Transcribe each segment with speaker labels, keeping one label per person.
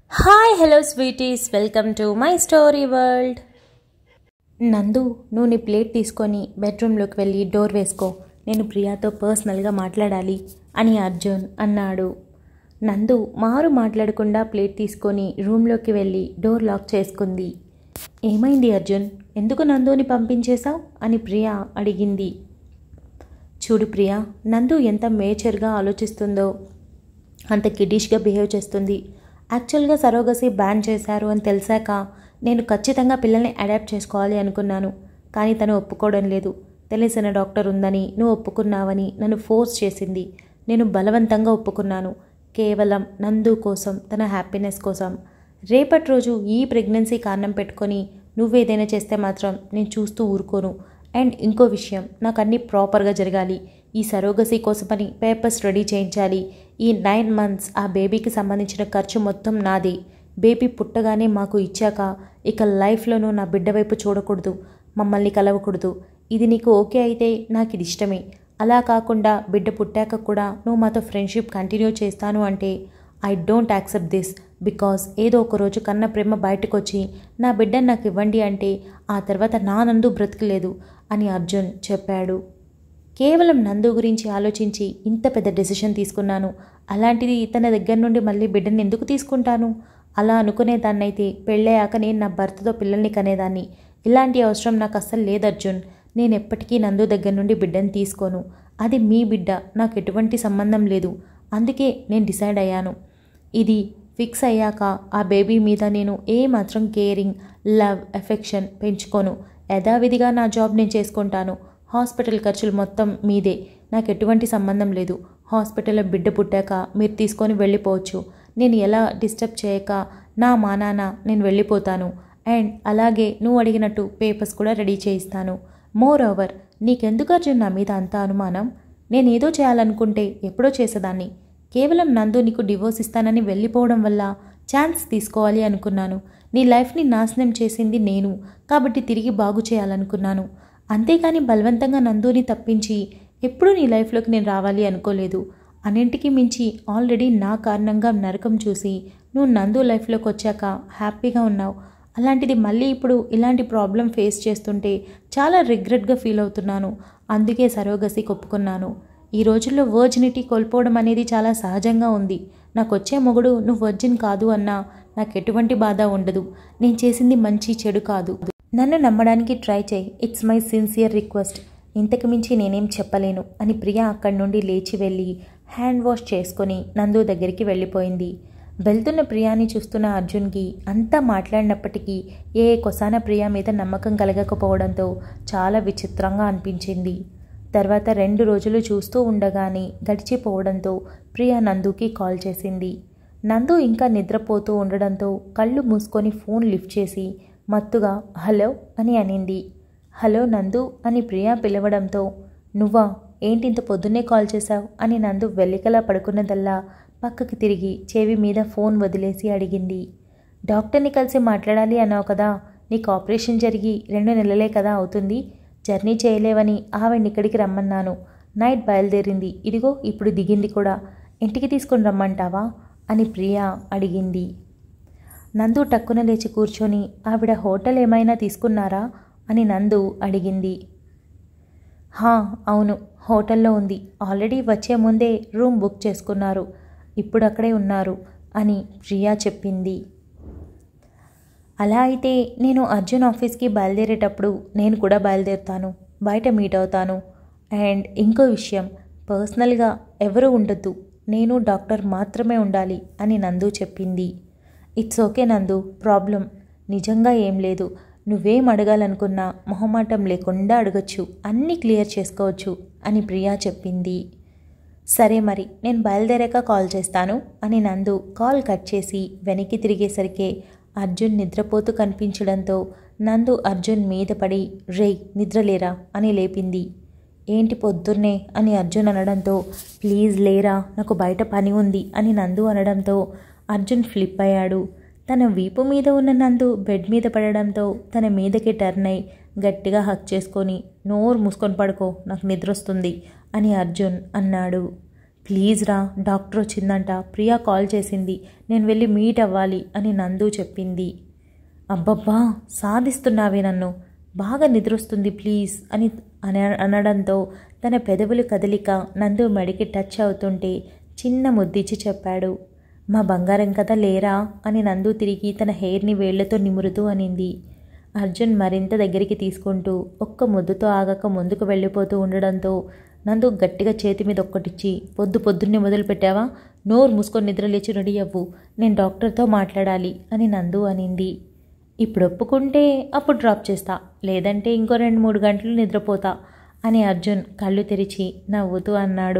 Speaker 1: hi hello sweeties welcome to my story world Nandu నువ్వు నీ plate తీసుకొని బెడ్రూమ్లోకి వెళ్ళి డోర్ వేసుకో నేను ప్రియాతో పర్సనల్గా మాట్లాడాలి అని అర్జున్ అన్నాడు నందు మారు మాట్లాడకుండా ప్లేట్ తీసుకొని రూమ్లోకి వెళ్ళి డోర్ లాక్ చేసుకుంది ఏమైంది అర్జున్ ఎందుకు నందుని పంపించేశావు అని ప్రియా అడిగింది చూడు ప్రియా నందు ఎంత మేచర్గా ఆలోచిస్తుందో అంత కిడిష్గా బిహేవ్ చేస్తుంది యాక్చువల్గా సరోగసి బ్యాన్ చేశారు అని తెలిసాక నేను ఖచ్చితంగా పిల్లల్ని అడాప్ట్ చేసుకోవాలి అనుకున్నాను కానీ తను ఒప్పుకోవడం లేదు తెలిసిన డాక్టర్ ఉందని నువ్వు ఒప్పుకున్నావని నన్ను ఫోర్స్ చేసింది నేను బలవంతంగా ఒప్పుకున్నాను కేవలం నందు కోసం తన హ్యాపీనెస్ కోసం రేపటి రోజు ఈ ప్రెగ్నెన్సీ కారణం పెట్టుకొని నువ్వేదైనా చేస్తే మాత్రం నేను చూస్తూ ఊరుకోను అండ్ ఇంకో విషయం నాకు అన్నీ ప్రాపర్గా జరగాలి ఈ సరోగసీ కోసమని పేపర్స్ రెడీ చేయించాలి ఈ నైన్ మంత్స్ ఆ బేబీకి సంబంధించిన ఖర్చు మొత్తం నాదే బేబీ పుట్టగానే మాకు ఇచ్చాక ఇక లైఫ్లోనూ నా బిడ్డ వైపు చూడకూడదు మమ్మల్ని కలవకూడదు ఇది నీకు ఓకే అయితే నాకు ఇది ఇష్టమే అలా కాకుండా బిడ్డ పుట్టాక కూడా నువ్వు మాతో ఫ్రెండ్షిప్ కంటిన్యూ చేస్తాను అంటే I don't accept this because ఏదో ఒక రోజు కన్న ప్రేమ బయటకు వచ్చి నా బిడ్డను నాకు ఇవ్వండి అంటే ఆ తర్వాత నా నందు బ్రతకలేదు అని అర్జున్ చెప్పాడు కేవలం నందు గురించి ఆలోచించి ఇంత పెద్ద డెసిషన్ తీసుకున్నాను అలాంటిది తన దగ్గర నుండి మళ్ళీ బిడ్డని ఎందుకు తీసుకుంటాను అలా అనుకునేదాన్నైతే పెళ్ళయ్యాక నేను నా భర్తతో పిల్లల్ని కనేదాన్ని ఇలాంటి అవసరం నాకు అస్సలు లేదు అర్జున్ నేను ఎప్పటికీ నందు దగ్గర నుండి బిడ్డని తీసుకోను అది మీ బిడ్డ నాకు ఎటువంటి సంబంధం లేదు అందుకే నేను డిసైడ్ అయ్యాను ఇది ఫిక్స్ అయ్యాక ఆ బేబీ మీద నేను ఏ మాత్రం కేరింగ్ లవ్ ఎఫెక్షన్ పెంచుకోను యథావిధిగా నా జాబ్ నేను చేసుకుంటాను హాస్పిటల్ ఖర్చులు మొత్తం మీదే నాకు ఎటువంటి సంబంధం లేదు హాస్పిటల్లో బిడ్డ పుట్టాక మీరు తీసుకొని వెళ్ళిపోవచ్చు నేను ఎలా డిస్టర్బ్ చేయక నా మానాన నేను వెళ్ళిపోతాను అండ్ అలాగే నువ్వు అడిగినట్టు పేపర్స్ కూడా రెడీ చేయిస్తాను మోర్ ఓవర్ నీకెందుకు అర్జున్ నా మీద అంత అనుమానం నేను ఏదో చేయాలనుకుంటే ఎప్పుడో చేసేదాన్ని కేవలం నందు నీకు డివోర్స్ ఇస్తానని వెళ్ళిపోవడం వల్ల ఛాన్స్ తీసుకోవాలి అనుకున్నాను నీ లైఫ్ని నాశనం చేసింది నేను కాబట్టి తిరిగి బాగు చేయాలనుకున్నాను అంతేకాని బలవంతంగా నందుని తప్పించి ఎప్పుడూ నీ లైఫ్లోకి నేను రావాలి అనుకోలేదు అన్నింటికి మించి ఆల్రెడీ నా కారణంగా నరకం చూసి నువ్వు నందు లైఫ్లోకి వచ్చాక హ్యాపీగా ఉన్నావు అలాంటిది మళ్ళీ ఇప్పుడు ఇలాంటి ప్రాబ్లం ఫేస్ చేస్తుంటే చాలా రిగ్రెట్గా ఫీల్ అవుతున్నాను అందుకే సరోగసి ఒప్పుకున్నాను ఈ రోజుల్లో వర్జినిటీ కోల్పోవడం అనేది చాలా సహజంగా ఉంది నాకు వచ్చే మొగుడు నువ్వు వర్జిన్ కాదు అన్నా నాకు ఎటువంటి బాధ ఉండదు నేను చేసింది మంచి చెడు కాదు నన్ను నమ్మడానికి ట్రై చేయి ఇట్స్ మై సిన్సియర్ రిక్వెస్ట్ ఇంతకు మించి నేనేం చెప్పలేను అని ప్రియా అక్కడి నుండి లేచి వెళ్ళి హ్యాండ్ వాష్ చేసుకొని నందు దగ్గరికి వెళ్ళిపోయింది వెళ్తున్న ప్రియాని చూస్తున్న అర్జున్కి అంతా మాట్లాడినప్పటికీ ఏ కొసాన ప్రియా మీద నమ్మకం కలగకపోవడంతో చాలా విచిత్రంగా అనిపించింది తర్వాత రెండు రోజులు చూస్తూ ఉండగానే గడిచిపోవడంతో ప్రియా నందుకి కాల్ చేసింది నందు ఇంకా నిద్రపోతూ ఉండడంతో కళ్ళు మూసుకొని ఫోన్ లిఫ్ట్ చేసి మత్తుగా హలో అని అనింది హలో నందు అని ప్రియా పిలవడంతో నువ్వా ఏంటి ఇంత పొద్దున్నే కాల్ చేశావు అని నందు వెల్లికలా పడుకున్నదల్లా పక్కకి తిరిగి చెవి మీద ఫోన్ వదిలేసి అడిగింది డాక్టర్ని కలిసి మాట్లాడాలి అన్నావు కదా నీకు ఆపరేషన్ జరిగి రెండు నెలలే కదా అవుతుంది జర్నీ చేయలేవని ఆవిడ్ని ఇక్కడికి రమ్మన్నాను నైట్ బయలుదేరింది ఇదిగో ఇప్పుడు దిగింది కూడా ఇంటికి తీసుకొని రమ్మంటావా అని ప్రియా అడిగింది నందు టక్కున లేచి కూర్చొని ఆవిడ హోటల్ ఏమైనా తీసుకున్నారా అని నందు అడిగింది హా అవును హోటల్లో ఉంది ఆల్రెడీ వచ్చే ముందే రూమ్ బుక్ చేసుకున్నారు ఇప్పుడు అక్కడే ఉన్నారు అని ప్రియా చెప్పింది అలా అయితే నేను అర్జున్ ఆఫీస్కి బయలుదేరేటప్పుడు నేను కూడా బయలుదేరుతాను బయట మీట్ అవుతాను అండ్ ఇంకో విషయం పర్సనల్గా ఎవరు ఉండొద్దు నేను డాక్టర్ మాత్రమే ఉండాలి అని నందు చెప్పింది ఇట్స్ ఓకే నందు ప్రాబ్లం నిజంగా ఏం లేదు నువ్వేం అడగాలనుకున్నా మొహమాటం లేకుండా అడగచ్చు అన్నీ క్లియర్ చేసుకోవచ్చు అని ప్రియా చెప్పింది సరే మరి నేను బయలుదేరాక కాల్ చేస్తాను అని నందు కాల్ కట్ చేసి వెనక్కి తిరిగేసరికే అర్జున్ నిద్రపోతూ కనిపించడంతో నందు అర్జున్ మీద పడి రే నిద్రలేరా అని లేపింది ఏంటి పొద్దున్నే అని అర్జున్ అనడంతో ప్లీజ్ లేరా నాకు బయట పని ఉంది అని నందు అనడంతో అర్జున్ ఫ్లిప్ అయ్యాడు తన వీపు మీద ఉన్న నందు బెడ్ మీద పడడంతో తన మీదకి టర్న్ అయి గట్టిగా హక్ చేసుకొని నోరు మూసుకొని పడుకో నాకు నిద్ర వస్తుంది అని అర్జున్ అన్నాడు ప్లీజ్ రా డాక్టర్ వచ్చిందంట ప్రియా కాల్ చేసింది నేను వెళ్ళి మీట్ అవ్వాలి అని నందు చెప్పింది అబ్బబ్బా సాధిస్తున్నావే నన్ను బాగా నిద్రొస్తుంది ప్లీజ్ అని అన అనడంతో తన పెదవులు కదలిక నందు మడికి టచ్ అవుతుంటే చిన్న ముద్దిచ్చి చెప్పాడు మా బంగారం కదా లేరా అని నందు తిరిగి తన హెయిర్ని వేళ్లతో నిమురుతూ అనింది అర్జున్ మరింత దగ్గరికి తీసుకుంటూ ఒక్క ముద్దుతో ఆగక ముందుకు వెళ్ళిపోతూ ఉండడంతో నందు గట్టిగా చేతి మీద ఒక్కటిచ్చి పొద్దు పొద్దున్నే మొదలుపెట్టావా నోరు మూసుకొని నిద్రలేచి రెడీ అవ్వు నేను డాక్టర్తో మాట్లాడాలి అని నందు అనింది ఇప్పుడు ఒప్పుకుంటే అప్పుడు డ్రాప్ చేస్తా లేదంటే ఇంకో రెండు మూడు గంటలు నిద్రపోతా అని అర్జున్ కళ్ళు తెరిచి నవ్వుతూ అన్నాడు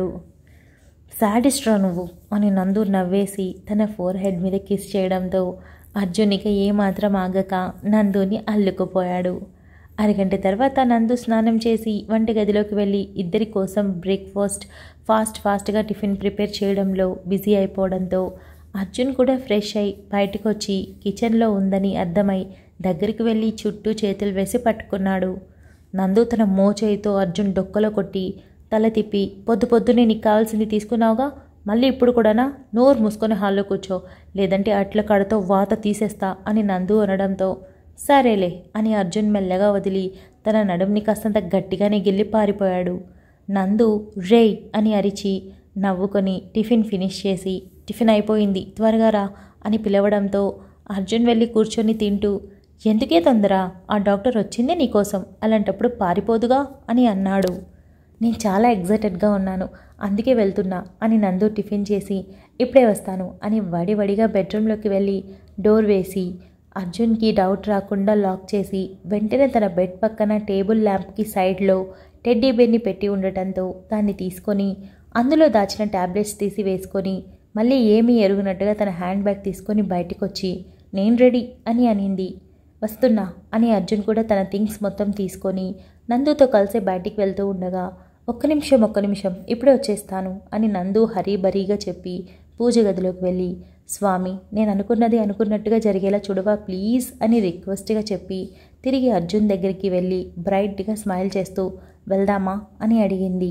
Speaker 1: సాడిస్ట్రా నువ్వు అని నందు నవ్వేసి తన ఫోర్ హెడ్ మీద కిస్ చేయడంతో అర్జున్ ఇక ఏమాత్రం ఆగక నందుని అల్లుకుపోయాడు అరగంట తర్వాత నందు స్నానం చేసి వంటగదిలోకి వెళ్ళి ఇద్దరి కోసం బ్రేక్ఫాస్ట్ ఫాస్ట్ ఫాస్ట్గా టిఫిన్ ప్రిపేర్ చేయడంలో బిజీ అయిపోవడంతో అర్జున్ కూడా ఫ్రెష్ అయి బయటకు వచ్చి కిచెన్లో ఉందని అర్థమై దగ్గరికి వెళ్ళి చుట్టూ చేతులు వేసి పట్టుకున్నాడు నందు తన మోచేయితో అర్జున్ డొక్కలో కొట్టి తల తిప్పి పొద్దు పొద్దునే నీకు కావాల్సింది తీసుకున్నావుగా మళ్ళీ ఇప్పుడు కూడానా నోరు మూసుకొని హాల్లో కూర్చో లేదంటే అట్ల కడతో వాత తీసేస్తా అని నందు అనడంతో సరేలే అని అర్జున్ మెల్లగా వదిలి తన నడుంని కాస్తంత గట్టిగానే గిల్లి పారిపోయాడు నందు రేయ్ అని అరిచి నవ్వుకొని టిఫిన్ ఫినిష్ చేసి టిఫిన్ అయిపోయింది త్వరగా రా అని పిలవడంతో అర్జున్ వెళ్ళి కూర్చొని తింటూ ఎందుకే తొందర ఆ డాక్టర్ వచ్చిందే నీకోసం అలాంటప్పుడు పారిపోదుగా అని అన్నాడు నేను చాలా ఎగ్జైటెడ్గా ఉన్నాను అందుకే వెళ్తున్నా అని నందు టిఫిన్ చేసి ఇప్పుడే వస్తాను అని వడివడిగా బెడ్రూమ్లోకి వెళ్ళి డోర్ వేసి అర్జున్కి డౌట్ రాకుండా లాక్ చేసి వెంటనే తన బెడ్ పక్కన టేబుల్ ల్యాంప్కి సైడ్లో టెడ్డీ బేర్ని పెట్టి ఉండటంతో దాన్ని తీసుకొని అందులో దాచిన ట్యాబ్లెట్స్ తీసి వేసుకొని మళ్ళీ ఏమీ ఎరుగునట్టుగా తన హ్యాండ్ బ్యాగ్ తీసుకొని బయటకు వచ్చి నేను రెడీ అని అనింది వస్తున్నా అని అర్జున్ కూడా తన థింగ్స్ మొత్తం తీసుకొని నందుతో కలిసి బయటికి వెళ్తూ ఉండగా ఒక్క నిమిషం ఒక్క నిమిషం ఇప్పుడే వచ్చేస్తాను అని నందు హరీబరీగా చెప్పి పూజ గదిలోకి వెళ్ళి స్వామి నేను అనుకున్నది అనుకున్నట్టుగా జరిగేలా చూడవా ప్లీజ్ అని రిక్వెస్ట్గా చెప్పి తిరిగి అర్జున్ దగ్గరికి వెళ్ళి బ్రైట్గా స్మైల్ చేస్తూ వెళ్దామా అని అడిగింది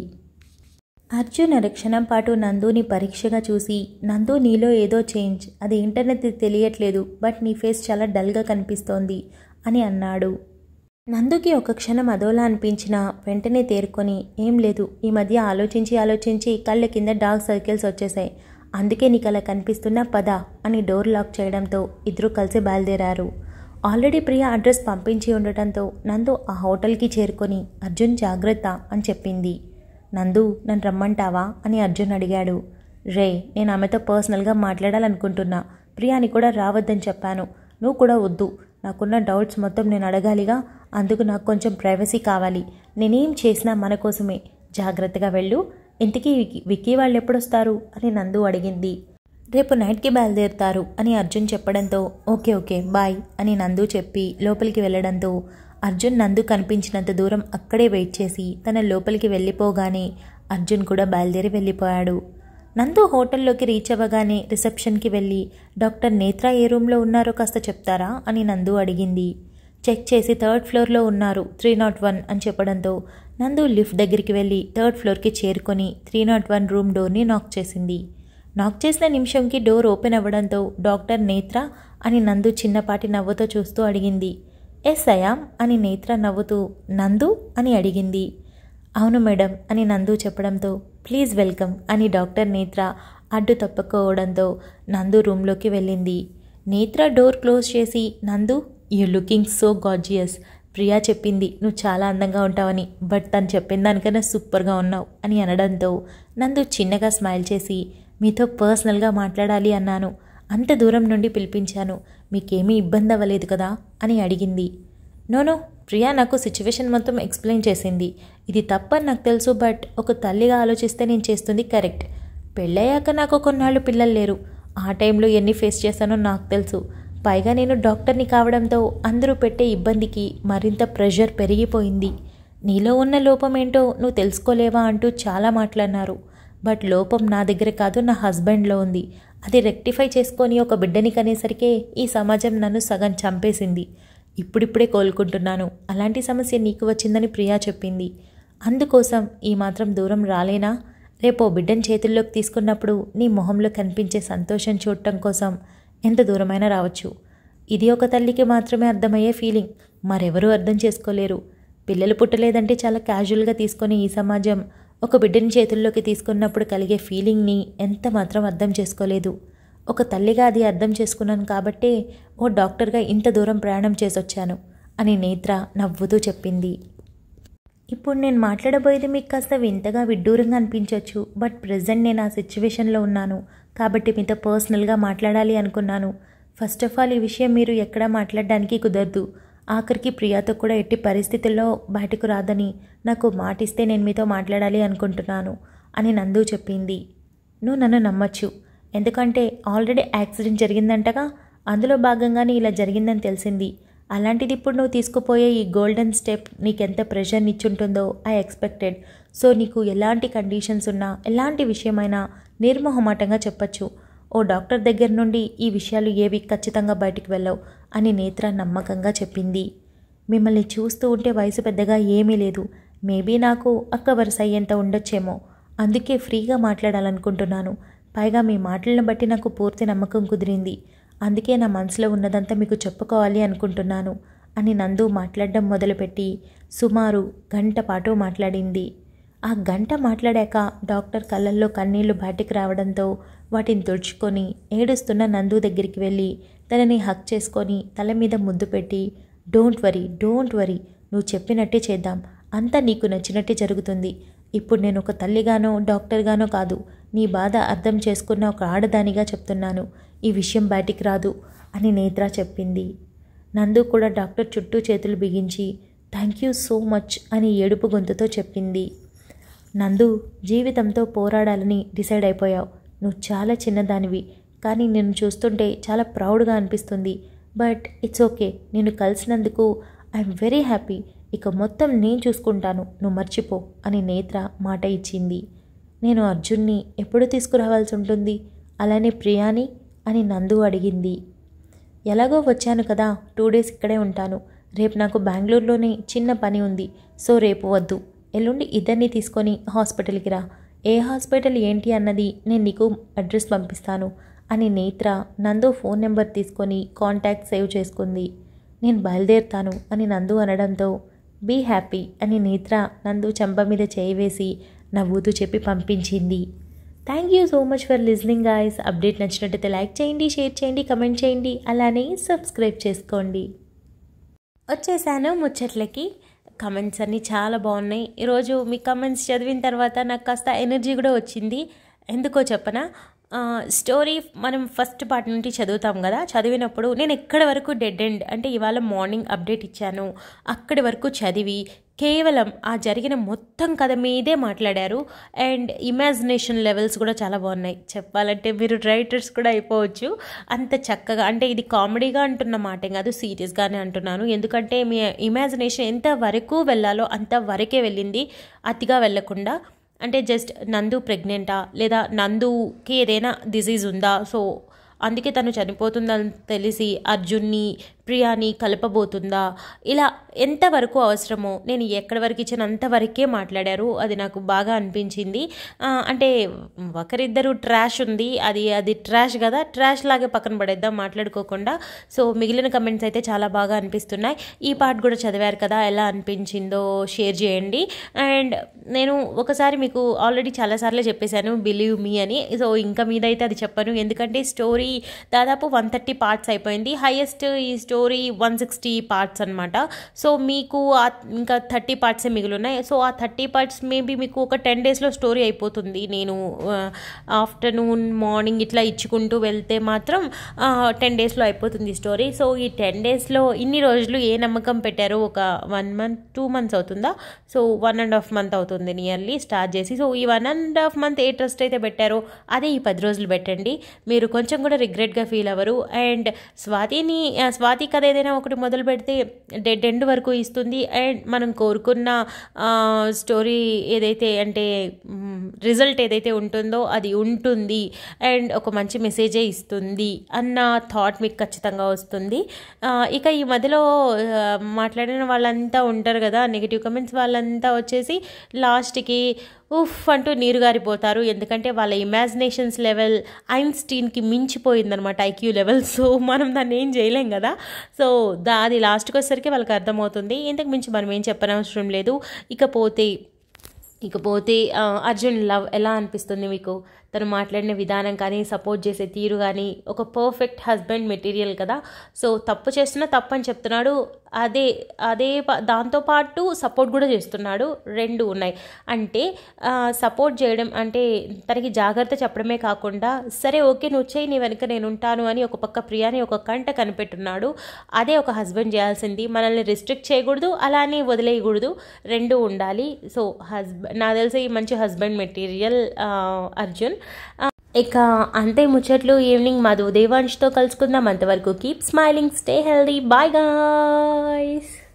Speaker 1: అర్జున్ అరక్షణం పాటు నందుని పరీక్షగా చూసి నందు నీలో ఏదో చేంజ్ అది ఇంటర్నెట్ తెలియట్లేదు బట్ నీ ఫేస్ చాలా డల్గా కనిపిస్తోంది అని అన్నాడు నందుకి ఒక క్షణం అదోలా అనిపించినా వెంటనే తేరుకొని ఏం లేదు ఈ మధ్య ఆలోచించి ఆలోచించి కళ్ళ కింద డార్క్ సర్కిల్స్ వచ్చేసాయి అందుకే నీకు అలా కనిపిస్తున్నా పద అని డోర్ లాక్ చేయడంతో ఇద్దరు కలిసి బయలుదేరారు ఆల్రెడీ ప్రియ అడ్రస్ పంపించి ఉండటంతో నందు ఆ హోటల్కి చేరుకొని అర్జున్ జాగ్రత్త అని చెప్పింది నందు నన్ను రమ్మంటావా అని అర్జున్ అడిగాడు రే నేను ఆమెతో పర్సనల్గా మాట్లాడాలనుకుంటున్నా ప్రియాని కూడా రావద్దని చెప్పాను నువ్వు కూడా వద్దు నాకున్న డౌట్స్ మొత్తం నేను అడగాలిగా అందుకు నాకు కొంచెం ప్రైవసీ కావాలి నేనేం చేసినా మన కోసమే జాగ్రత్తగా వెళ్ళు ఇంతకీ విక్కీ విక్కీ వాళ్ళు ఎప్పుడొస్తారు అని నందు అడిగింది రేపు నైట్కి బయలుదేరుతారు అని అర్జున్ చెప్పడంతో ఓకే ఓకే బాయ్ అని నందు చెప్పి లోపలికి వెళ్ళడంతో అర్జున్ నందు కనిపించినంత దూరం అక్కడే వెయిట్ చేసి తన లోపలికి వెళ్ళిపోగానే అర్జున్ కూడా బయలుదేరి వెళ్ళిపోయాడు నందు హోటల్లోకి రీచ్ అవ్వగానే రిసెప్షన్కి వెళ్ళి డాక్టర్ నేత్ర ఏ రూమ్లో ఉన్నారో కాస్త చెప్తారా అని నందు అడిగింది చెక్ చేసి థర్డ్ ఫ్లోర్లో ఉన్నారు త్రీ నాట్ వన్ అని చెప్పడంతో నందు లిఫ్ట్ దగ్గరికి వెళ్ళి థర్డ్ ఫ్లోర్కి చేరుకొని త్రీ నాట్ వన్ రూమ్ డోర్ని నాక్ చేసింది నాక్ చేసిన నిమిషంకి డోర్ ఓపెన్ అవ్వడంతో డాక్టర్ నేత్ర అని నందు చిన్నపాటి నవ్వుతో చూస్తూ అడిగింది ఎస్ అయామ్ అని నేత్ర నవ్వుతూ నందు అని అడిగింది అవును మేడం అని నందు చెప్పడంతో ప్లీజ్ వెల్కమ్ అని డాక్టర్ నేత్ర అడ్డు తప్పుకోవడంతో నందు రూమ్లోకి వెళ్ళింది నేత్ర డోర్ క్లోజ్ చేసి Nandu you looking so gorgeous Priya చెప్పింది నువ్వు చాలా అందంగా ఉంటావని బట్ తను చెప్పిన దానికన్నా సూపర్గా ఉన్నావు అని అనడంతో నందు చిన్నగా స్మైల్ చేసి మీతో పర్సనల్గా మాట్లాడాలి అన్నాను అంత దూరం నుండి పిలిపించాను మీకేమీ ఇబ్బంది అవ్వలేదు కదా అని అడిగింది నోనో ప్రియా నాకు సిచ్యువేషన్ మొత్తం ఎక్స్ప్లెయిన్ చేసింది ఇది తప్పని నాకు తెలుసు బట్ ఒక తల్లిగా ఆలోచిస్తే నేను చేస్తుంది కరెక్ట్ పెళ్ళయ్యాక నాకు కొన్నాళ్ళు పిల్లలు లేరు ఆ టైంలో ఎన్ని ఫేస్ చేశానో నాకు తెలుసు పైగా నేను డాక్టర్ని కావడంతో అందరూ పెట్టే ఇబ్బందికి మరింత ప్రెషర్ పెరిగిపోయింది నీలో ఉన్న లోపం ఏంటో నువ్వు తెలుసుకోలేవా అంటూ చాలా మాట్లాడినారు బట్ లోపం నా దగ్గర కాదు నా హస్బెండ్లో ఉంది అది రెక్టిఫై చేసుకొని ఒక బిడ్డని కనేసరికే ఈ సమాజం నన్ను సగం చంపేసింది ఇప్పుడిప్పుడే కోలుకుంటున్నాను అలాంటి సమస్య నీకు వచ్చిందని ప్రియా చెప్పింది అందుకోసం ఈ మాత్రం దూరం రాలేనా రేపు ఓ బిడ్డను చేతుల్లోకి తీసుకున్నప్పుడు నీ మొహంలో కనిపించే సంతోషం చూడటం కోసం ఎంత దూరమైనా రావచ్చు ఇది ఒక తల్లికి మాత్రమే అర్థమయ్యే ఫీలింగ్ మరెవరూ అర్థం చేసుకోలేరు పిల్లలు పుట్టలేదంటే చాలా క్యాజువల్గా తీసుకొని ఈ సమాజం ఒక బిడ్డని చేతుల్లోకి తీసుకున్నప్పుడు కలిగే ఫీలింగ్ని ఎంత మాత్రం అర్థం చేసుకోలేదు ఒక తల్లిగా అది అర్థం చేసుకున్నాను కాబట్టే ఓ డాక్టర్గా ఇంత దూరం ప్రయాణం చేసొచ్చాను అని నేత్ర నవ్వుతూ చెప్పింది ఇప్పుడు నేను మాట్లాడబోయేది మీకు కాస్త వింతగా విడ్డూరంగా అనిపించవచ్చు బట్ ప్రజెంట్ నేను ఆ సిచ్యువేషన్లో ఉన్నాను కాబట్టి మీతో పర్సనల్గా మాట్లాడాలి అనుకున్నాను ఫస్ట్ ఆఫ్ ఆల్ ఈ విషయం మీరు ఎక్కడా మాట్లాడడానికి కుదరదు ఆఖరికి ప్రియాతో కూడా ఎట్టి పరిస్థితుల్లో బయటకు రాదని నాకు మాటిస్తే నేను మీతో మాట్లాడాలి అనుకుంటున్నాను అని నందు చెప్పింది నువ్వు నన్ను నమ్మచ్చు ఎందుకంటే ఆల్రెడీ యాక్సిడెంట్ జరిగిందంటగా అందులో భాగంగానే ఇలా జరిగిందని తెలిసింది అలాంటిది ఇప్పుడు నువ్వు తీసుకుపోయే ఈ గోల్డెన్ స్టెప్ నీకెంత ప్రెషర్ని ఇచ్చుంటుందో ఐ ఎక్స్పెక్టెడ్ సో నీకు ఎలాంటి కండిషన్స్ ఉన్నా ఎలాంటి విషయమైనా నిర్మోహమాటంగా చెప్పచ్చు ఓ డాక్టర్ దగ్గర నుండి ఈ విషయాలు ఏవి ఖచ్చితంగా బయటికి వెళ్ళవు అని నేత్ర నమ్మకంగా చెప్పింది మిమ్మల్ని చూస్తూ ఉంటే వయసు పెద్దగా ఏమీ లేదు మేబీ నాకు అక్క వరుస అయ్యేంత ఉండొచ్చేమో అందుకే ఫ్రీగా మాట్లాడాలనుకుంటున్నాను పైగా మీ మాటలను బట్టి నాకు పూర్తి నమ్మకం కుదిరింది అందుకే నా మనసులో ఉన్నదంతా మీకు చెప్పుకోవాలి అనుకుంటున్నాను అని నందు మాట్లాడడం మొదలుపెట్టి సుమారు గంట పాటు మాట్లాడింది ఆ గంట మాట్లాడాక డాక్టర్ కళ్ళల్లో కన్నీళ్లు బయటికి రావడంతో వాటిని తుడుచుకొని ఏడుస్తున్న నందు దగ్గరికి వెళ్ళి తనని హక్ చేసుకొని తల మీద ముద్దు పెట్టి డోంట్ వరీ డోంట్ వరీ నువ్వు చెప్పినట్టే చేద్దాం అంతా నీకు నచ్చినట్టే జరుగుతుంది ఇప్పుడు నేను ఒక తల్లిగానో డాక్టర్గానో కాదు నీ బాధ అర్థం చేసుకున్న ఒక ఆడదానిగా చెప్తున్నాను ఈ విషయం బయటికి రాదు అని నేత్ర చెప్పింది నందు కూడా డాక్టర్ చుట్టూ చేతులు బిగించి థ్యాంక్ యూ సో మచ్ అని ఏడుపు గొంతుతో చెప్పింది నందు జీవితంతో పోరాడాలని డిసైడ్ అయిపోయావు నువ్వు చాలా చిన్నదానివి కానీ నిన్ను చూస్తుంటే చాలా ప్రౌడ్గా అనిపిస్తుంది బట్ ఇట్స్ ఓకే నేను కలిసినందుకు ఐఎమ్ వెరీ హ్యాపీ ఇక మొత్తం నేను చూసుకుంటాను నువ్వు మర్చిపో అని నేత్ర మాట ఇచ్చింది నేను అర్జున్ని ఎప్పుడు తీసుకురావాల్సి ఉంటుంది అలానే ప్రియాని అని నందు అడిగింది ఎలాగో వచ్చాను కదా టూ డేస్ ఇక్కడే ఉంటాను రేపు నాకు బెంగళూరులోనే చిన్న పని ఉంది సో రేపు వద్దు ఎల్లుండి ఇద్దరిని తీసుకొని హాస్పిటల్కి రా ఏ హాస్పిటల్ ఏంటి అన్నది నేను నీకు అడ్రస్ పంపిస్తాను అని నేత్ర నందు ఫోన్ నెంబర్ తీసుకొని కాంటాక్ట్ సేవ్ చేసుకుంది నేను బయలుదేరుతాను అని నందు అనడంతో బీ హ్యాపీ అని నేత్ర నందు చెంప మీద చేయి వేసి నవ్వుతూ చెప్పి పంపించింది thank you so much for listening guys update నచ్చినట్టయితే లైక్ చేయండి షేర్ చేయండి కమెంట్ చేయండి అలానే సబ్స్క్రైబ్ చేసుకోండి వచ్చేసాను ముచ్చట్లకి కమెంట్స్ అన్నీ చాలా బాగున్నాయి ఈరోజు మీ కమెంట్స్ చదివిన తర్వాత నాకు కాస్త ఎనర్జీ కూడా వచ్చింది ఎందుకో చెప్పనా ఆ, స్టోరీ మనం ఫస్ట్ పార్ట్ నుండి చదువుతాం కదా చదివినప్పుడు నేను ఎక్కడి వరకు డెడ్ ఎండ్ అంటే ఇవాళ మార్నింగ్ అప్డేట్ ఇచ్చాను అక్కడి వరకు చదివి కేవలం ఆ జరిగిన మొత్తం కథ మీదే మాట్లాడారు అండ్ ఇమాజినేషన్ లెవెల్స్ కూడా చాలా బాగున్నాయి చెప్పాలంటే మీరు రైటర్స్ కూడా అయిపోవచ్చు అంత చక్కగా అంటే ఇది కామెడీగా అంటున్న మాట కాదు సీరియస్గానే అంటున్నాను ఎందుకంటే మీ ఇమాజినేషన్ ఎంత వరకు వెళ్ళాలో అంత వరకే వెళ్ళింది అతిగా వెళ్ళకుండా అంటే జస్ట్ నందు ప్రెగ్నెంటా లేదా నందుకి ఏదైనా డిజీజ్ ఉందా సో అందుకే తను చనిపోతుందని తెలిసి అర్జున్ని ప్రియాని కలపబోతుందా ఇలా ఎంతవరకు అవసరమో నేను ఎక్కడి వరకు ఇచ్చిన అంతవరకే మాట్లాడారు అది నాకు బాగా అనిపించింది ఆ, అంటే ఒకరిద్దరు ట్రాష్ ఉంది అది అది ట్రాష్ కదా ట్రాష్ లాగే పక్కన పడేద్దాం మాట్లాడుకోకుండా సో మిగిలిన కమెంట్స్ అయితే చాలా బాగా అనిపిస్తున్నాయి ఈ పార్ట్ కూడా చదివారు కదా ఎలా అనిపించిందో షేర్ చేయండి అండ్ నేను ఒకసారి మీకు ఆల్రెడీ చాలాసార్లు చెప్పేశాను బిలీవ్ మీ అని సో ఇంకా మీద అయితే అది చెప్పను ఎందుకంటే స్టోరీ దాదాపు వన్ థర్టీ పార్ట్స్ అయిపోయింది హైయెస్ట్ ఈ స్టోరీ వన్ సిక్స్టీ పార్ట్స్ అనమాట సో మీకు ఆ ఇంకా థర్టీ పార్ట్సే మిగిలినాయి సో ఆ థర్టీ పార్ట్స్ మేబీ మీకు ఒక టెన్ డేస్లో స్టోరీ అయిపోతుంది నేను ఆఫ్టర్నూన్ మార్నింగ్ ఇట్లా ఇచ్చుకుంటూ వెళ్తే మాత్రం టెన్ డేస్లో అయిపోతుంది స్టోరీ సో ఈ టెన్ డేస్లో ఇన్ని రోజులు ఏ నమ్మకం పెట్టారో ఒక వన్ మంత్ టూ మంత్స్ అవుతుందా so one and half month అవుతుంది నియర్లీ స్టార్ట్ చేసి సో ఈ వన్ అండ్ హాఫ్ మంత్ ఏ ట్రస్ట్ అయితే పెట్టారో అదే ఈ పది రోజులు పెట్టండి మీరు కొంచెం కూడా రిగ్రెట్గా ఫీల్ అవ్వరు అండ్ స్వాతిని ఆ, స్వాతి కథ ఏదైనా ఒకటి మొదలు పెడితే డెడ్ ఎండ్ వరకు ఇస్తుంది అండ్ మనం కోరుకున్న ఆ, స్టోరీ ఏదైతే అంటే రిజల్ట్ ఏదైతే ఉంటుందో అది ఉంటుంది అండ్ ఒక మంచి మెసేజే ఇస్తుంది అన్న థాట్ మీకు ఖచ్చితంగా వస్తుంది ఆ, ఇక ఈ మధ్యలో ఆ, మాట్లాడిన వాళ్ళంతా ఉంటారు కదా నెగిటివ్ కమెంట్స్ వాళ్ళంతా వచ్చేసి లాస్ట్కి ఉఫ్ అంటూ నీరు గారిపోతారు ఎందుకంటే వాళ్ళ ఇమాజినేషన్స్ లెవెల్ ఐన్స్టీన్కి మించిపోయిందనమాట ఐక్యూ లెవెల్ సో మనం దాన్ని ఏం చేయలేం కదా సో దా అది లాస్ట్కి వచ్చేసరికి వాళ్ళకి అర్థమవుతుంది ఇంతకు మించి మనం ఏం చెప్పనవసరం లేదు ఇకపోతే ఇకపోతే ఆ, అర్జున్ లవ్ ఎలా అనిపిస్తుంది మీకు తను మాట్లాడిన విధానం కానీ సపోర్ట్ చేసే తీరు కానీ ఒక పర్ఫెక్ట్ హస్బెండ్ మెటీరియల్ కదా సో తప్పు చేస్తున్నా తప్పు అని చెప్తున్నాడు అదే అదే ప- దాంతోపాటు సపోర్ట్ కూడా చేస్తున్నాడు రెండు ఉన్నాయి అంటే సపోర్ట్ చేయడం అంటే తనకి జాగ్రత్త చెప్పడమే కాకుండా సరే ఓకే నువ్వు చేయి నీ వెనుక నేను ఉంటాను అని ఒక పక్క ప్రియాని ఒక కంట కనిపెట్టున్నాడు అదే ఒక హస్బెండ్ చేయాల్సింది మనల్ని రిస్ట్రిక్ట్ చేయకూడదు అలానే వదిలేయకూడదు రెండు ఉండాలి సో హస్బెండ్ నాకు తెలిసి మంచి హస్బెండ్ మెటీరియల్ అర్జున్ ఆ, ఇక అంతే ముచ్చట్లు ఈవినింగ్ మధు దేవాంష్తో కలుసుకుందాం అంతవరకు keep smiling stay healthy bye guys